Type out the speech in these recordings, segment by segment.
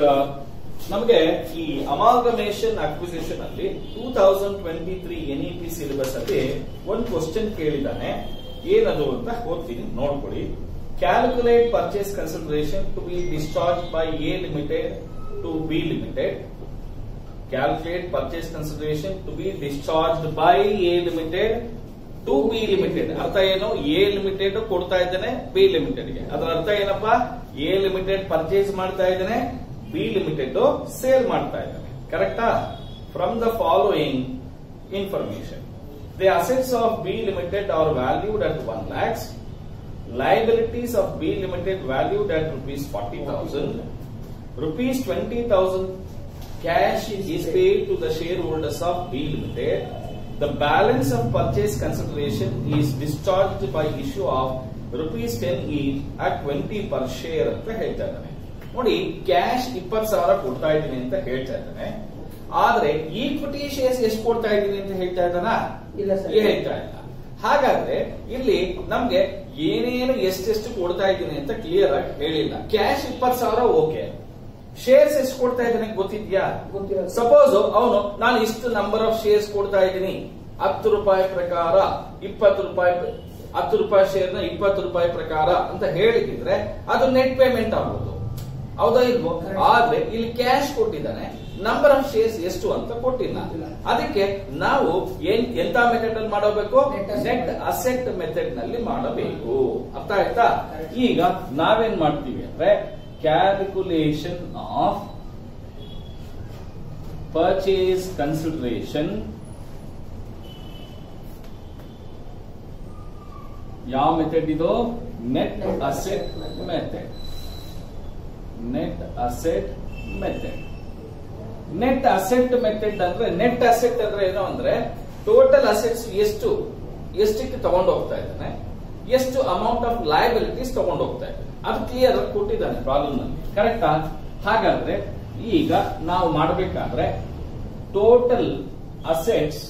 ನಮಗೆ ಈ amalgamation acquisition ಅಲ್ಲಿ two thousand twenty three N E P syllabus ಅಲ್ಲಿ ಒಂದು ಕ್ವಶನ್ ಕೇಳಿದಾನೆ ಏನದು ಅಂತ ಓದ್ತೀನಿ ನೋಡ್ಕೊಳ್ಳಿ calculate purchase consideration to be discharge by A limited to B limited calculate purchase consideration to be discharge by A limited to B limited ಅರ್ಥ ಏನು A limited ಕೊಡ್ತಾ ಇದ್ದೇನೆ ಬಿ ಲಿಮಿಟೆಡ್ ಗೆ ಅದರ ಅರ್ಥ ಏನಪ್ಪಾ ಎ ಲಿಮಿಟೆಡ್ ಪರ್ಚೇಸ್ ಮಾಡ್ತಾ ಇದ್ದೇನೆ ಬಿ ಲಿಮಿಟೆಡ್ ಸೇಲ್ ಮಾಡ್ತಾ ಇದ್ದಾನೆ ಕರೆಕ್ಟಾ from the following information the assets of B limited are valued at one lakhs liabilities of B Limited valued at rupees 40,000. Rupees 20,000 cash is paid to the shareholders of B Limited. The balance of purchase consideration is discharged by issue of rupees 10 each at 20 per share ಅಂತ ಹೇಳ್ತಾ ಇದ್ದಾನೆ ನೋಡಿ cash ಇಪ್ಪತ್ತು ಸಾವಿರ ಕೊಡ್ತಾ ಇದ್ದೀನಿ ಅಂತ ಹೇಳ್ತಾ ಇದ್ದಾನೆ ಆದ್ರೆ ಈಕ್ವಿಟಿ ಶೇರ್ಸ್ ಎಷ್ಟು ಕೊಡ್ತಾ ಇದ್ದೀನಿ ಅಂತ ಹೇಳ್ತಾ ಇದ್ದಾನ ಇಲ್ಲ ಸರ್. ಹೇಳ್ತಾ ಇಲ್ಲ ಹಾಗಾದ್ರೆ ಇಲ್ಲಿ ನಮ್ಗೆ ಏನೇನು ಎಷ್ಟೆಷ್ಟು ಕೊಡ್ತಾ ಇದ್ದೀನಿ ಅಂತ ಕ್ಲಿಯರ್ ಆಗಿ ಹೇಳಿಲ್ಲ ಕ್ಯಾಶ್ ಇಪ್ಪತ್ತು ಸಾವಿರ ಓಕೆ ಶೇರ್ಸ್ ಎಷ್ಟು ಕೊಡ್ತಾ ಇದ್ದೀನಿ ಗೊತ್ತಿದ್ಯಾ ಗೊತ್ತಿಲ್ಲ. ಸಪೋಸ್ ಅವನು ನಾನು ಇಷ್ಟು ನಂಬರ್ ಆಫ್ ಶೇರ್ಸ್ ಕೊಡ್ತಾ ಇದ್ದೀನಿ ಹತ್ತು ರೂಪಾಯಿ ಪ್ರಕಾರ ಇಪ್ಪತ್ತು ರೂಪಾಯಿ ಹತ್ತು ರೂಪಾಯಿ ಶೇರ್ನ ಇಪ್ಪತ್ತು ರೂಪಾಯಿ ಪ್ರಕಾರ ಅಂತ ಹೇಳಿದ್ರೆ ಅದು ನೆಟ್ ಪೇಮೆಂಟ್ ಆಗ್ಬೋದು ಹೌದಾ ಇಲ್ವೋ Correct. ಆದ್ರೆ ಇಲ್ಲಿ ಕ್ಯಾಶ್ ಕೊಟ್ಟಿದ್ದಾನೆ ನಂಬರ್ ಆಫ್ ಶೇರ್ಸ್ ಎಷ್ಟು ಅಂತ ಕೊಟ್ಟಿಲ್ಲ ಇಲ್ಲ. ಅದಕ್ಕೆ ನಾವು ಏನ್ ಎಂತ ಮೆಥಡ್ ಅಲ್ಲಿ ಮಾಡಬೇಕು Net asset. Net asset method ನಲ್ಲಿ ಮಾಡಬೇಕು ಅರ್ಥ ಆಯ್ತಾ Correct. ಈಗ ನಾವೇನ್ ಮಾಡ್ತೀವಿ ಅಂದ್ರೆ ಕ್ಯಾಲ್ಕುಲೇಷನ್ ಆಫ್ ಪರ್ಚೇಸ್ ಕನ್ಸಿಡರೇಷನ್ ಯಾವ ಮೆಥಡ್ ಇದು net Net asset asset method. Method net asset method net asset method ಅಂದ್ರೆ ನೆಟ್ ಅಸೆಟ್ ಅಂದ್ರೆ ಏನು ಅಂದ್ರೆ ಟೋಟಲ್ ಅಸೆಟ್ಸ್ ಎಷ್ಟು ಎಷ್ಟಕ್ಕೆ ತಗೊಂಡು ಹೋಗ್ತಾ ಇದ್ದಾನೆ ಎಷ್ಟು ಅಮೌಂಟ್ ಆಫ್ ಲಯಬಿಲಿಟೀಸ್ ತಗೊಂಡು ಹೋಗ್ತಾ ಇದ್ದಾನೆ ಅದು ಕ್ಲಿಯರ್ ಆಗಿ ಕೊಟ್ಟಿದ್ದಾನೆ ಪ್ರಾಬ್ಲಮ್ ನಲ್ಲಿ ಕರೆಕ್ಟಾ ಹಾಗಾದ್ರೆ ಈಗ ನಾವು ಮಾಡಬೇಕಾದ್ರೆ ಟೋಟಲ್ ಅಸೆಟ್ಸ್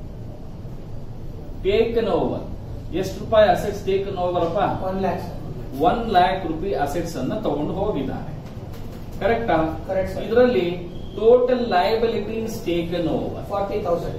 ಟೇಕನ್ ಓವರ್ ಎಷ್ಟು ರೂಪಾಯಿ ಅಸೆಟ್ಸ್ ಟೇಕನ್ ಓವರ್ ಅಪ್ಪ one lakh sir one lakh rupee assets ಅನ್ನ ತಗೊಂಡು ಹೋಗಿದ್ದಾನೆ ಕರೆಕ್ಟಾ Correct, sir. ಇದರಲ್ಲಿ total liabilities taken over forty thousand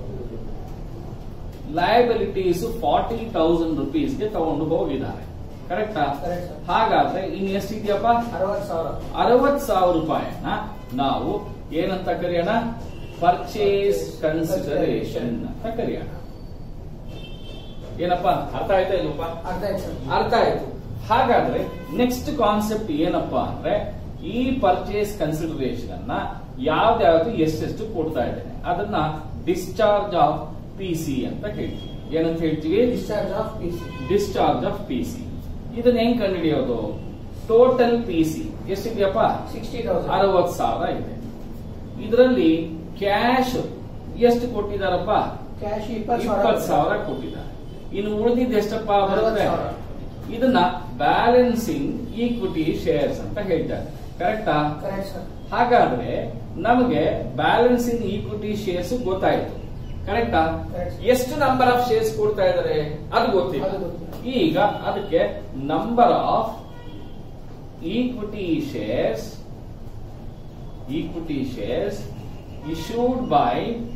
liabilities forty thousand ರುಪೀಸ್ಗೆ ತಗೊಂಡು ಹೋಗಿದ್ದಾರೆ ಕರೆಕ್ಟಾ Correct, sir. ಹಾಗಾದ್ರೆ ಇನ್ ಎಷ್ಟಿದ್ಯಪ್ಪ ಅರವತ್ತು ಸಾವಿರ ಅರವತ್ ಸಾವಿರ ರೂಪಾಯಿನ ನಾವು ಏನಂತ ಕರೆಯೋಣ ಪರ್ಚೇಸ್ ಕನ್ಸಿಡರೇಷನ್ ಅಂತ ಕರೆಯೋಣ ಏನಪ್ಪ ಅರ್ಥ ಆಯ್ತಾ ಇಲ್ಲಪ್ಪ ಅರ್ಧ ಆಯ್ತು ಸರ್ ಅರ್ಥ ಆಯ್ತು ಹಾಗಾದ್ರೆ ನೆಕ್ಸ್ಟ್ ಕಾನ್ಸೆಪ್ಟ್ ಏನಪ್ಪಾ ಅಂದ್ರೆ ಈ ಪರ್ಚೇಸ್ ಕನ್ಸಿಡರೇಷನ್ ಅನ್ನ ಯಾವ್ದ್ಯಾವ್ದು ಎಷ್ಟೆಷ್ಟು ಕೊಡ್ತಾ ಇದ್ದೇನೆ ಅದನ್ನ ಡಿಸ್ಚಾರ್ಜ್ ಆಫ್ ಪಿ ಸಿ ಅಂತ ಹೇಳ್ತೀವಿ ಏನಂತ ಹೇಳ್ತೀವಿ discharge of P C discharge of P C ಇದನ್ನ ಹೆಂಗ್ ಕಂಡುಹಿಡಿಯೋದು ಟೋಟಲ್ ಪಿ ಸಿ ಎಷ್ಟಿದೆಯಪ್ಪ ಸಿಕ್ಸ್ಟಿ ತೌಸಂಡ್ ಅರವತ್ ಸಾವಿರ ಇದೆ ಇದರಲ್ಲಿ ಕ್ಯಾಶ್ ಎಷ್ಟು ಕೊಟ್ಟಿದಾರಪ್ಪ ಕ್ಯಾಶ್ ಇಪ್ಪತ್ತು ಇಪ್ಪತ್ತು ಸಾವಿರ ಸಾವಿರ ಕೊಟ್ಟಿದ್ದಾರೆ ಇನ್ನು ಉಳಿದಿದ್ದು ಎಷ್ಟಪ್ಪ ಅರವತ್ತು ಬರುತ್ತೆ ಸಾವಿರ. ಇದನ್ನ ಬ್ಯಾಲೆನ್ಸಿಂಗ್ ಈಕ್ವಿಟಿ ಶೇರ್ಸ್ ಅಂತ ಹೇಳ್ತಾರೆ ಕರೆಕ್ಟಾ ಕರೆಕ್ಟ್ ಸರ್ ಹಾಗಾದ್ರೆ ನಮಗೆ ಬ್ಯಾಲೆನ್ಸಿಂಗ್ ಈಕ್ವಿಟಿ ಶೇರ್ಸ್ ಗೊತ್ತಾಯ್ತು ಕರೆಕ್ಟಾ Correct. ಎಷ್ಟು ನಂಬರ್ ಆಫ್ ಶೇರ್ಸ್ ಕೊಡ್ತಾ ಇದಾರೆ ಅದು ಗೊತ್ತಿಲ್ಲ ಅದು ಗೊತ್ತಿಲ್ಲ. ಈಗ ಅದಕ್ಕೆ number of equity shares equity shares issued by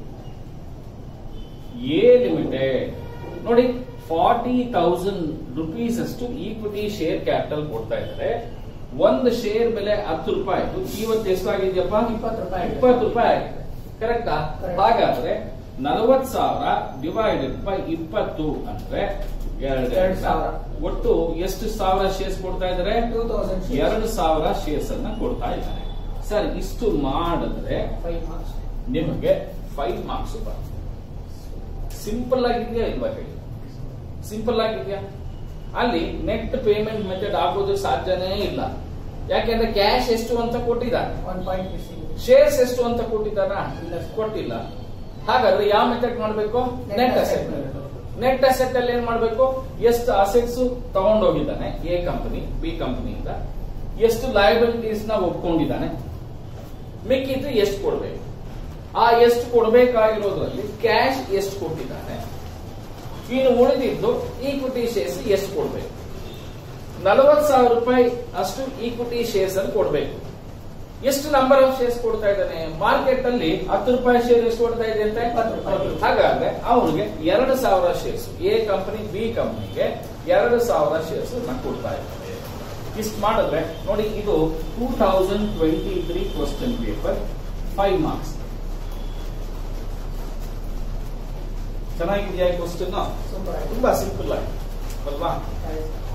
A limited ನೋಡಿ ಫಾರ್ಟಿ ತೌಸಂಡ್ ರುಪೀಸ್ ಅಷ್ಟು ಈಕ್ವಿಟಿ ಶೇರ್ ಕ್ಯಾಪಿಟಲ್ ಕೊಡ್ತಾ ಇದ್ದಾರೆ ಒಂದು ಶೇರ್ ಬೆಲೆ ಹತ್ತು ರೂಪಾಯಿ ಇವತ್ತು ಎಷ್ಟಾಗಿದೆಯಪ್ಪ ಇಪ್ಪತ್ತು ರೂಪಾಯಿ ಆಗಿದೆ. ಇಪ್ಪತ್ತು ರೂಪಾಯಿ ಆಗಿದೆ ಕರೆಕ್ಟಾ Correct. ಹಾಗಾದ್ರೆ ನಲವತ್ ಸಾವಿರ ಡಿವೈಡೆಡ್ ಬೈ ಇಪ್ಪತ್ತು ಅಂದ್ರೆ ಎರಡು ಎರಡು ಸಾವಿರ. ಒಟ್ಟು ಎಷ್ಟು ಸಾವಿರ ಶೇರ್ಸ್ ಕೊಡ್ತಾ ಇದ್ದಾರೆ ಟೂ ತೌಸಂಡ್ ಎರಡು ಸಾವಿರ ಶೇರ್ಸ್ ಅನ್ನ ಕೊಡ್ತಾ ಇದ್ದಾರೆ ಸರ್ ಇಷ್ಟು ಮಾಡಿದ್ರೆ ಫೈವ್ ಮಾರ್ಕ್ಸ್ ನಿಮಗೆ ಫೈವ್ ಮಾರ್ಕ್ಸ್ ಬರುತ್ತೆ ಸಿಂಪಲ್ ಆಗಿದೆಯಾ ಇಲ್ವಾ ಹೇಳಿ ಸಿಂಪಲ್ ಆಗಿದೆಯಾ ಅಲ್ಲಿ ನೆಟ್ ಪೇಮೆಂಟ್ ಮೆಥಡ್ ಆಗೋದು ಸಾಧ್ಯನೇ ಇಲ್ಲ ಯಾಕೆಂದ್ರೆ ಕ್ಯಾಶ್ ಎಷ್ಟು ಅಂತ ಕೊಟ್ಟಿದ್ದಾರೆ ಒನ್ ಪಾಯಿಂಟ್ ಮಿಸ್ಸಿಂಗ್ ಶೇರ್ಸ್ ಎಷ್ಟು ಅಂತ ಕೊಟ್ಟಿದ್ದಾರ ಇಲ್ಲ ಸರ್. ಕೊಟ್ಟಿಲ್ಲ ಹಾಗಾದ್ರೆ ಯಾವ ಮೆಥಡ್ ಮಾಡಬೇಕು Net net asset asset net asset ಅಲ್ಲಿ ಏನ್ ಮಾಡಬೇಕು ಎಷ್ಟು ಅಸೆಟ್ಸ್ ತಗೊಂಡೋಗಿದ್ದಾನೆ ಎ ಕಂಪನಿ ಬಿ ಕಂಪನಿಯಿಂದ ಎಷ್ಟು ಲಯಬಿಲಿಟೀಸ್ ನ ಒಪ್ಕೊಂಡಿದ್ದಾನೆ ಮಿಕ್ಕಿದ್ದು ಎಷ್ಟು ಕೊಡ್ಬೇಕು ಆ ಎಷ್ಟು ಕೊಡ್ಬೇಕಾಗಿರೋದ್ರಲ್ಲಿ ಕ್ಯಾಶ್ ಎಷ್ಟು ಕೊಟ್ಟಿದ್ದಾನೆ ಇನ್ನು ಉಳಿದಿದ್ದು ಈಕ್ವಿಟಿ ಶೇರ್ಸ್ ಎಷ್ಟು ಕೊಡ್ಬೇಕು ನಲವತ್ ಸಾವಿರ ರೂಪಾಯಿ ಅಷ್ಟು ಈಕ್ವಿಟಿ ಶೇರ್ಸ್ ಅಲ್ಲಿ ಕೊಡ್ಬೇಕು ಎಷ್ಟು ನಂಬರ್ ಆಫ್ ಶೇರ್ಸ್ ಕೊಡ್ತಾ ಇದ್ದಾನೆ ಮಾರ್ಕೆಟ್ ಅಲ್ಲಿ ಹತ್ತು ರೂಪಾಯಿ ಶೇರ್ ಎಷ್ಟು ಕೊಡ್ತಾ ಇದೆ ಅಂತ ಹತ್ತು ರೂಪಾಯಿ. ಹಾಗಾದ್ರೆ ಅವನಿಗೆ ಎರಡು ಸಾವಿರ ಶೇರ್ಸ್ ಎ ಕಂಪನಿ ಬಿ ಕಂಪನಿಗೆ ಎರಡು ಸಾವಿರ ಶೇರ್ಸ್ ನ ಕೊಡ್ತಾ ಇದ್ದಾರೆ ಇಷ್ಟು ಮಾಡಿದ್ರೆ ನೋಡಿ ಇದು two thousand twenty three question paper five marks ಚೆನ್ನಾಗಿದೆಯಾ ಕ್ವಶನ್ ಸೂಪರ್ ಆಯ್ತು ತುಂಬಾ ಸಿಂಪಲ್ ಆಗಿ ಅಲ್ವಾ ಆಯ್ತು.